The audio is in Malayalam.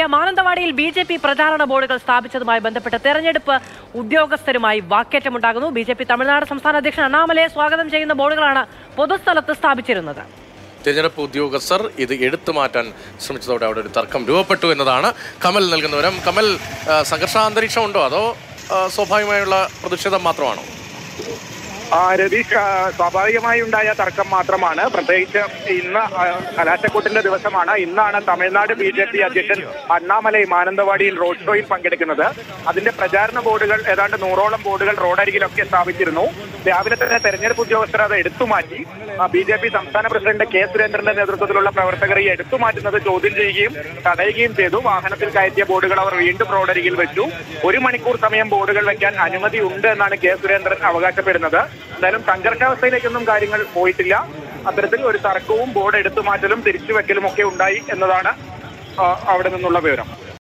ബോർഡിലേക്ക് മാനന്തവാടിയിൽ ബി ജെ പി പ്രചാരണ ബോർഡുകൾ സ്ഥാപിച്ചതുമായി ബന്ധപ്പെട്ട് തെരഞ്ഞെടുപ്പ് ഉദ്യോഗസ്ഥരുമായി വാക്കേറ്റമുണ്ടാകുന്നു ബി ജെ പി തമിഴ്നാട് സംസ്ഥാന അധ്യക്ഷൻ അണ്ണാമലയെ സ്വാഗതം ചെയ്യുന്ന ബോർഡുകളാണ് പൊതുസ്ഥലത്ത് സ്ഥാപിച്ചിരുന്നത് തിരഞ്ഞെടുപ്പ് ഉദ്യോഗസ്ഥർ ഇത് എടുത്തു മാറ്റാൻ ശ്രമിച്ചതോടെ അവിടെ ഒരു തർക്കം രൂപപ്പെട്ടു എന്നതാണ് കമൽ നൽകുന്ന വിവരം കമൽ ആ, സംഘർഷാന്തരീക്ഷം ഉണ്ടോ അതോ ആ, സ്വാഭാവികമായുള്ള പ്രതിഷേധം മാത്രമാണോ ആ, രതീഷ് ആ, സ്വാഭാവികമായി ഉണ്ടായ തർക്കം മാത്രമാണ് പ്രത്യേകിച്ച് ഇന്ന് ആ, കലാശക്കൂട്ടിന്റെ ദിവസമാണ് ഇന്നാണ് തമിഴ്നാട് ബി ജെ പി അധ്യക്ഷൻ അണ്ണാമലൈ മാനന്തവാടിയിൽ റോഡ് ഷോയിൽ പങ്കെടുക്കുന്നത് അതിന്റെ പ്രചാരണ ബോർഡുകൾ ഏതാണ്ട് നൂറോളം ബോർഡുകൾ റോഡരികിലൊക്കെ സ്ഥാപിച്ചിരുന്നു രാവിലെ തന്നെ തെരഞ്ഞെടുപ്പ് ഉദ്യോഗസ്ഥർ അത് എടുത്തുമാറ്റി ബി ജെ പി സംസ്ഥാന പ്രസിഡന്റ് കെ സുരേന്ദ്രന്റെ നേതൃത്വത്തിലുള്ള പ്രവർത്തകർ ഈ എടുത്തുമാറ്റുന്നത് ചോദ്യം ചെയ്യുകയും തടയുകയും ചെയ്തു വാഹനത്തിൽ കയറ്റിയ ബോർഡുകൾ അവർ വീണ്ടും റോഡരികിൽ വെച്ചു ഒരു മണിക്കൂർ സമയം ബോർഡുകൾ വെക്കാൻ അനുമതി ഉണ്ട് എന്നാണ് കെ സുരേന്ദ്രൻ അവകാശപ്പെടുന്നത് എന്തായാലും സംഘർഷാവസ്ഥയിലേക്കൊന്നും കാര്യങ്ങൾ പോയിട്ടില്ല അത്തരത്തിൽ ഒരു തർക്കവും ബോർഡ് എടുത്തു മാറ്റലും തിരിച്ചു വെക്കലും ഒക്കെ ഉണ്ടായി എന്നതാണ് ആ, അവിടെ നിന്നുള്ള വിവരം